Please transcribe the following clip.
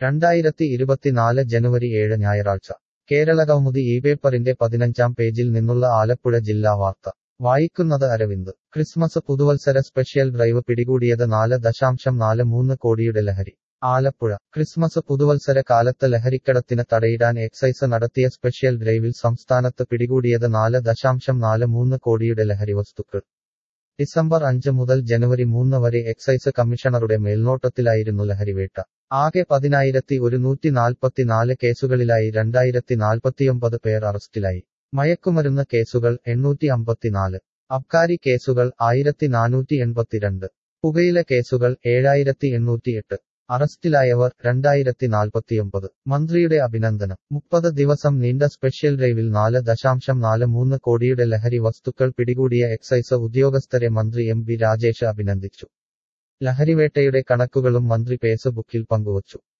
രണ്ടായിരത്തി ഇരുപത്തിനാല് ജനുവരി ഏഴ് ഞായറാഴ്ച കേരളകൗമുദി ഈ പേപ്പറിന്റെ പതിനഞ്ചാം പേജിൽ നിന്നുള്ള ആലപ്പുഴ ജില്ലാ വാർത്ത വായിക്കുന്നത് അരവിന്ദ് ക്രിസ്മസ് പുതുവത്സര സ്പെഷ്യൽ ഡ്രൈവ് പിടികൂടിയത് നാല് ദശാംശം നാല് മൂന്ന് കോടിയുടെ ലഹരി ആലപ്പുഴ ക്രിസ്മസ് പുതുവത്സര കാലത്ത് ലഹരിക്കടത്തിന് തടയിടാൻ എക്സൈസ് നടത്തിയ സ്പെഷ്യൽ ഡ്രൈവിൽ സംസ്ഥാനത്ത് പിടികൂടിയത് നാല് ദശാംശം നാല് മൂന്ന് കോടിയുടെ ലഹരി വസ്തുക്കൾ ഡിസംബർ അഞ്ച് മുതൽ ജനുവരി മൂന്ന് വരെ എക്സൈസ് കമ്മീഷണറുടെ മേൽനോട്ടത്തിലായിരുന്നു ലഹരിവേട്ട ആകെ പതിനായിരത്തി ഒരുന്നൂറ്റി നാൽപ്പത്തിനാല് കേസുകളിലായി രണ്ടായിരത്തി നാൽപ്പത്തിയൊമ്പത് പേർ അറസ്റ്റിലായി മയക്കുമരുന്ന് കേസുകൾ എണ്ണൂറ്റി അമ്പത്തിനാല് അബ്കാരി കേസുകൾ ആയിരത്തി നാനൂറ്റി എൺപത്തിരണ്ട് പുകയില കേസുകൾ ഏഴായിരത്തി എണ്ണൂറ്റിയെട്ട് അറസ്റ്റിലായവർ രണ്ടായിരത്തി നാൽപ്പത്തിയൊമ്പത് മന്ത്രിയുടെ അഭിനന്ദനം മുപ്പത് ദിവസം നീണ്ട സ്പെഷ്യൽ ഡ്രൈവിൽ നാല് ദശാംശം നാല് മൂന്ന് കോടിയുടെ ലഹരി വസ്തുക്കൾ പിടികൂടിയ എക്സൈസ് ഉദ്യോഗസ്ഥരെ മന്ത്രി എം ബി രാജേഷ് അഭിനന്ദിച്ചു ലഹരിവേട്ടയുടെ കണക്കുകളും മന്ത്രി ഫേസ്ബുക്കിൽ പങ്കുവച്ചു